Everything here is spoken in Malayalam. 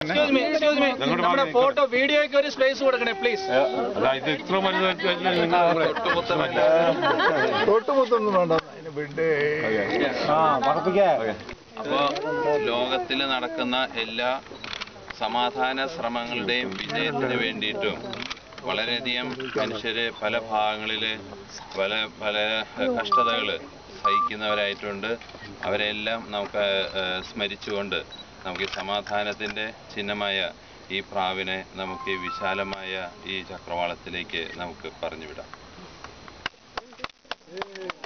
എക്സ്ക്യൂസ് മീ എക്സ്ക്യൂസ് മീ നമ്മുടെ ഫോട്ടോ വീഡിയോയ്ക്ക് ഒരു സ്പേസ് കൊടുക്കണേ പ്ലീസ് ഇത് ഇത്ര വലുതായിട്ടല്ലേ നിങ്ങൾ തൊട്ടുമുത്തൊന്നും വേണ്ട അതിന് വിടേ ആ പറപ്പിക്കേ അപ്പോൾ ലോകത്തിൽ നടക്കുന്ന എല്ലാ സമാധാന ശ്രമങ്ങളുടെയും വിജയത്തിന് വേണ്ടിയിട്ടും വളരെയധികം മനുഷ്യര് പല ഭാഗങ്ങളിൽ പല പല കഷ്ടതകൾ സഹിക്കുന്നവരായിട്ടുണ്ട് അവരെല്ലാം നമുക്ക് ഏഹ്, സ്മരിച്ചുകൊണ്ട് നമുക്ക് ഈ സമാധാനത്തിൻ്റെ ചിഹ്നമായ ഈ പ്രാവിനെ നമുക്ക് ഈ വിശാലമായ ഈ ചക്രവാളത്തിലേക്ക് നമുക്ക് പറഞ്ഞു വിടാം